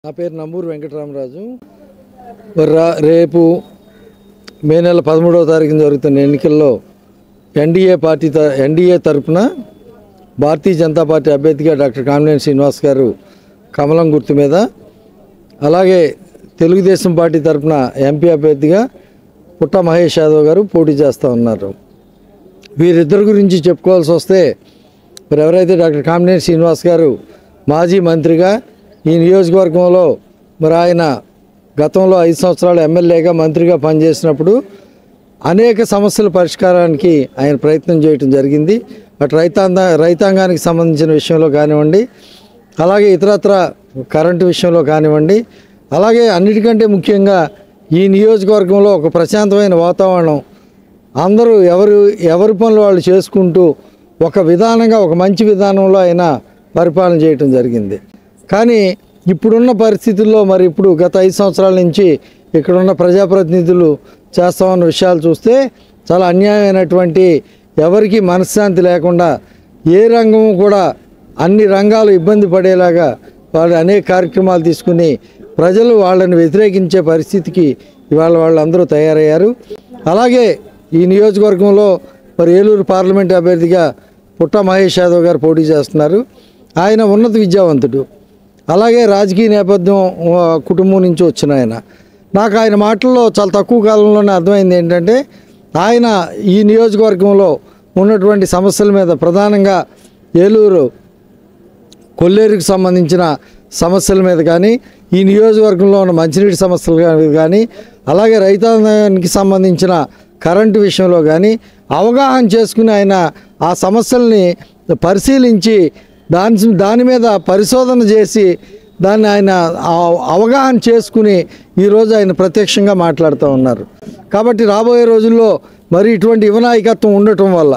నా పేరు నంబూరు వెంకటరామరాజు రా రేపు మే నెల పదమూడవ తారీఖున జరుగుతున్న ఎన్నికల్లో ఎన్డీఏ పార్టీ త ఎన్డీఏ తరపున భారతీయ జనతా పార్టీ అభ్యర్థిగా డాక్టర్ కామినేని శ్రీనివాస్ గారు కమలం గుర్తు మీద అలాగే తెలుగుదేశం పార్టీ తరపున ఎంపీ అభ్యర్థిగా పుట్ట మహేష్ యాదవ్ గారు పోటీ చేస్తూ ఉన్నారు వీరిద్దరి గురించి చెప్పుకోవాల్సి వస్తే మరి ఎవరైతే డాక్టర్ కామినేని శ్రీనివాస్ గారు మాజీ మంత్రిగా ఈ నియోజకవర్గంలో మరి ఆయన గతంలో ఐదు సంవత్సరాలు ఎమ్మెల్యేగా మంత్రిగా పనిచేసినప్పుడు అనేక సమస్యల పరిష్కారానికి ఆయన ప్రయత్నం చేయటం జరిగింది అటు రైతాంగ రైతాంగానికి సంబంధించిన విషయంలో కానివ్వండి అలాగే ఇతరత్ర కరెంటు విషయంలో కానివ్వండి అలాగే అన్నిటికంటే ముఖ్యంగా ఈ నియోజకవర్గంలో ఒక ప్రశాంతమైన వాతావరణం అందరూ ఎవరు ఎవరి పనులు వాళ్ళు చేసుకుంటూ ఒక విధానంగా ఒక మంచి విధానంలో ఆయన పరిపాలన చేయటం జరిగింది కానీ ఇప్పుడున్న పరిస్థితుల్లో మరి ఇప్పుడు గత ఐదు సంవత్సరాల నుంచి ఇక్కడున్న ప్రజాప్రతినిధులు చేస్తామన్న విషయాలు చూస్తే చాలా అన్యాయమైనటువంటి ఎవరికి మనశ్శాంతి లేకుండా ఏ రంగము కూడా అన్ని రంగాలు ఇబ్బంది పడేలాగా వాళ్ళు అనేక కార్యక్రమాలు తీసుకుని ప్రజలు వాళ్ళని వ్యతిరేకించే పరిస్థితికి ఇవాళ వాళ్ళందరూ తయారయ్యారు అలాగే ఈ నియోజకవర్గంలో మరి ఏలూరు పార్లమెంట్ అభ్యర్థిగా పుట్ట మహేష్ యాదవ్ గారు పోటీ చేస్తున్నారు ఆయన ఉన్నత విద్యావంతుడు అలాగే రాజకీయ నేపథ్యం ఆ, కుటుంబం నుంచి వచ్చిన ఆయన నాకు ఆయన మాటల్లో చాలా తక్కువ కాలంలోనే అర్థమైంది ఏంటంటే ఆయన ఈ నియోజకవర్గంలో ఉన్నటువంటి సమస్యల మీద ప్రధానంగా ఏలూరు కొల్లేరుకు సంబంధించిన సమస్యల మీద కానీ ఈ నియోజకవర్గంలో ఉన్న మంచినీటి సమస్యల మీద కానీ అలాగే రైతాంగానికి సంబంధించిన కరెంటు విషయంలో కానీ అవగాహన చేసుకుని ఆయన ఆ సమస్యల్ని పరిశీలించి దాని దాని మీద పరిశోధన చేసి దాన్ని ఆయన ఆ- అవగాహన చేసుకుని ఈరోజు ఆయన ప్రత్యక్షంగా మాట్లాడుతూ ఉన్నారు కాబట్టి రాబోయే రోజుల్లో మరి ఇటువంటి యువనాయకత్వం ఉండటం వల్ల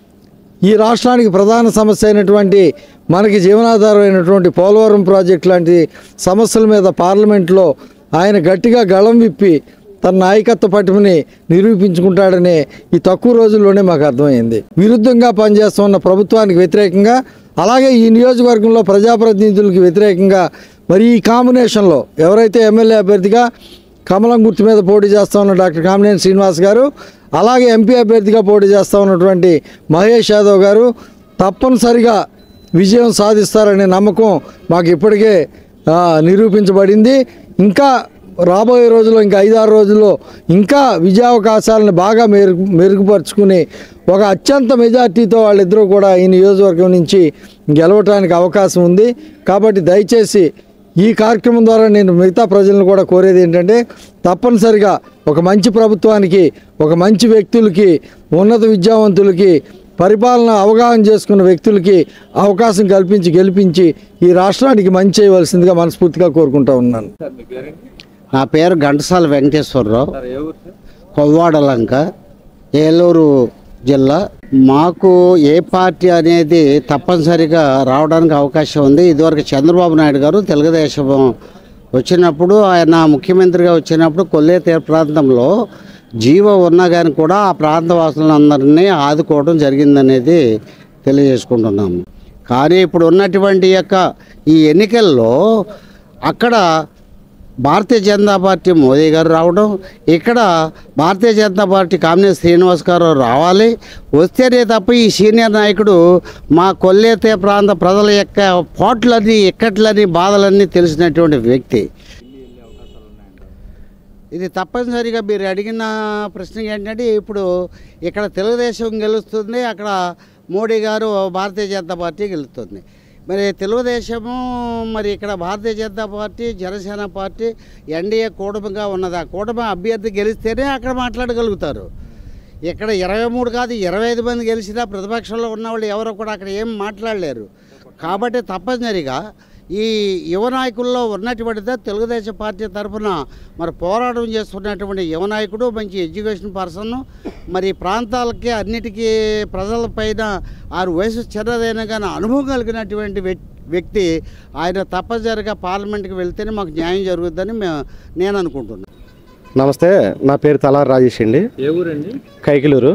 ఈ రాష్ట్రానికి ప్రధాన సమస్య అయినటువంటి మనకి జీవనాధారమైనటువంటి పోలవరం ప్రాజెక్ట్ లాంటి సమస్యల మీద పార్లమెంట్లో ఆయన గట్టిగా గళం విప్పి తన నాయకత్వ పటిమని నిరూపించుకుంటాడనే ఈ తక్కువ రోజుల్లోనే మాకు అర్థమైంది విరుద్ధంగా పనిచేస్తున్న ప్రభుత్వానికి వ్యతిరేకంగా అలాగే ఈ నియోజకవర్గంలో ప్రజాప్రతినిధులకు వ్యతిరేకంగా మరి ఈ కాంబినేషన్లో ఎవరైతే ఎమ్మెల్యే అభ్యర్థిగా కమలం గుర్తు మీద పోటీ చేస్తా ఉన్న డాక్టర్ కామినేని శ్రీనివాస్ గారు అలాగే ఎంపీ అభ్యర్థిగా పోటీ చేస్తూ ఉన్నటువంటి మహేష్ యాదవ్ గారు తప్పనిసరిగా విజయం సాధిస్తారనే నమ్మకం మాకు ఇప్పటికే ఆ, నిరూపించబడింది ఇంకా రాబోయే రోజుల్లో ఇంకా ఐదారు రోజుల్లో ఇంకా విజయావకాశాలను బాగా మెరుగు మెరుగుపరుచుకుని ఒక అత్యంత మెజార్టీతో వాళ్ళిద్దరూ కూడా ఈ నియోజకవర్గం నుంచి గెలవటానికి అవకాశం ఉంది కాబట్టి దయచేసి ఈ కార్యక్రమం ద్వారా నేను మిగతా ప్రజలను కూడా కోరేది ఏంటంటే తప్పనిసరిగా ఒక మంచి ప్రభుత్వానికి ఒక మంచి వ్యక్తులకి ఉన్నత విద్యావంతులకి పరిపాలన అవగాహన చేసుకున్న వ్యక్తులకి అవకాశం కల్పించి గెలిపించి ఈ రాష్ట్రానికి మంచి చేయవలసిందిగా మనస్ఫూర్తిగా కోరుకుంటా ఉన్నాను నా పేరు ఘంటసాల వెంకటేశ్వరరావు కొవ్వాడలంక ఏలూరు జిల్లా మాకు ఏ పార్టీ అనేది తప్పనిసరిగా రావడానికి అవకాశం ఉంది ఇదివరకు చంద్రబాబు నాయుడు గారు తెలుగుదేశం వచ్చినప్పుడు ఆయన ముఖ్యమంత్రిగా వచ్చినప్పుడు కొల్లే తీర ప్రాంతంలో జీవో ఉన్నా కానీ కూడా ఆ ప్రాంత వాసులందరినీ ఆదుకోవడం జరిగిందనేది తెలియజేసుకుంటున్నాము కానీ ఇప్పుడు ఉన్నటువంటి యొక్క ఈ ఎన్నికల్లో అక్కడ భారతీయ జనతా పార్టీ మోదీ గారు రావడం ఇక్కడ భారతీయ జనతా పార్టీ కామినేని శ్రీనివాస్ గారు రావాలి వస్తేనే తప్ప ఈ సీనియర్ నాయకుడు మా కొల్లేతే ప్రాంత ప్రజల యొక్క పోట్లని ఇక్కట్లని బాధలన్నీ తెలిసినటువంటి వ్యక్తి ఇది తప్పనిసరిగా మీరు అడిగిన ప్రశ్న ఏంటంటే ఇప్పుడు ఇక్కడ తెలుగుదేశం గెలుస్తుంది అక్కడ మోడీ గారు భారతీయ జనతా పార్టీ గెలుస్తుంది మరి తెలుగుదేశము మరి ఇక్కడ Bharatiya Janata party Janasena party NDA కూటమిగా ఉన్నది ఆ కూటమి అభ్యర్థి గెలిస్తేనే అక్కడ మాట్లాడగలుగుతారు ఇక్కడ ఇరవై మూడు కాదు ఇరవై ఐదు మంది గెలిచినా ప్రతిపక్షంలో ఉన్న వాళ్ళు ఎవరు కూడా అక్కడ ఏం మాట్లాడలేరు కాబట్టి తప్పనిసరిగా ఈ యువ నాయకుల్లో ఉన్నటువంటిదే తెలుగుదేశం పార్టీ తరఫున మరి పోరాటం చేస్తున్నటువంటి యువ నాయకుడు మంచి ఎడ్యుకేషన్ పర్సన్ మరి ఈ ప్రాంతాలకి అన్నిటికీ ప్రజలపైన ఆరు వయసు చిన్నదైనా కానీ అనుభవం కలిగినటువంటి వ్యక్- వ్యక్తి ఆయన తప్పనిసరిగా పార్లమెంట్కి వెళ్తేనే మాకు న్యాయం జరుగుతుందని మేము నేను అనుకుంటున్నాను నమస్తే నా పేరు తలారి రాజేష్ అండి ఏ ఊరండి కైకిలూరు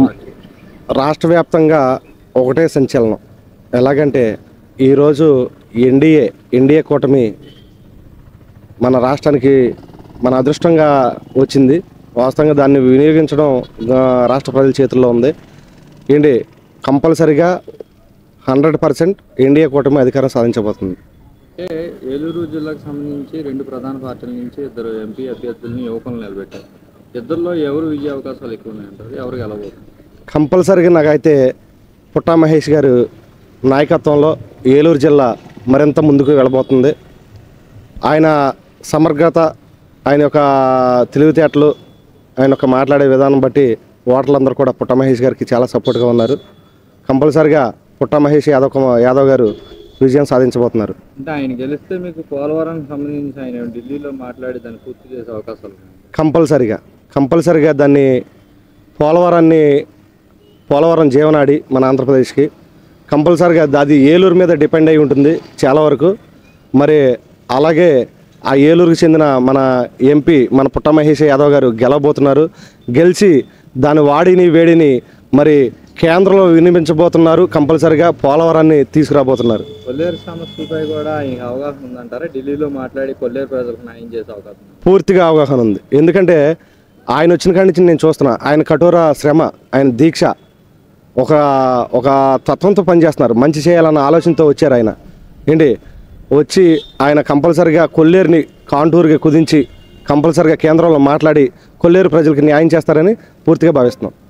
రాష్ట్ర వ్యాప్తంగా ఒకటే సంచలనం ఎలాగంటే ఈరోజు ఎన్డీఏ ఎన్డీఏ కూటమి మన రాష్ట్రానికి మన అదృష్టంగా వచ్చింది వాస్తవంగా దాన్ని వినియోగించడం ఆ, రాష్ట్ర ప్రజల చేతుల్లో ఉంది ఏంటి కంపల్సరిగా హండ్రెడ్ పర్సెంట్ ఎన్డీఏ కూటమి అధికారం సాధించబోతుంది అంటే ఏలూరు జిల్లాకు సంబంధించి రెండు ప్రధాన పార్టీల నుంచి ఇద్దరు ఎంపీ అభ్యర్థుల్ని యువకులను నిలబెట్టారు ఇద్దరిలో ఎవరు విజయ అవకాశాలు ఎక్కువ ఉన్నాయంటారు ఎవరు గెలవబోతుంది కంపల్సరిగా నాకైతే పుట్టా మహేష్ గారు నాయకత్వంలో ఏలూరు జిల్లా మరింత ముందుకు వెళ్ళబోతుంది ఆయన సమగ్రత ఆయన యొక్క తెలివితేటలు ఆయన యొక్క మాట్లాడే విధానం బట్టి ఓటర్లందరూ కూడా పుట్ట మహేష్ గారికి చాలా సపోర్ట్గా ఉన్నారు కంపల్సరిగా పుట్ట మహేష్ యాదవ్ కుమార్ యాదవ్ గారు విజయం సాధించబోతున్నారు అంటే ఆయన గెలిస్తే మీకు పోలవరానికి సంబంధించి ఆయన ఢిల్లీలో మాట్లాడి దాన్ని పూర్తి చేసే అవకాశాలు ఉన్నాయి కంపల్సరిగా కంపల్సరిగా దాన్ని పోలవరాన్ని పోలవరం జీవనాడి మన ఆంధ్రప్రదేశ్కి కంపల్సరిగా అది ఏలూరు మీద డిపెండ్ అయి ఉంటుంది చాలా వరకు మరి అలాగే ఆ ఏలూరుకి చెందిన మన ఎంపీ మన పుట్ట మహేష్ యాదవ్ గారు గెలవబోతున్నారు గెలిచి దాని వాడిని వేడిని మరి కేంద్రంలో వినిపించబోతున్నారు కంపల్సరిగా పోలవరాన్ని తీసుకురాబోతున్నారు కొల్లేరు సమస్యలపై కూడా ఆయనకి అవగాహన ఉందంటారా ఢిల్లీలో మాట్లాడి కొల్లేరు ప్రజలకు న్యాయం చేసే అవకాశం ఉంది పూర్తిగా అవగాహన ఉంది ఎందుకంటే ఆయన వచ్చిన కాడి నుంచి నేను చూస్తున్నా ఆయన కఠోర శ్రమ ఆయన దీక్ష ఒక ఒక తత్వంతో పనిచేస్తున్నారు మంచి చేయాలన్న ఆలోచనతో వచ్చారు ఆయన ఏంటి వచ్చి ఆయన కంపల్సరిగా కొల్లేరుని కాంటూరుగా కుదించి కంపల్సరిగా కేంద్రంలో మాట్లాడి కొల్లేరు ప్రజలకు న్యాయం చేస్తారని పూర్తిగా భావిస్తున్నాం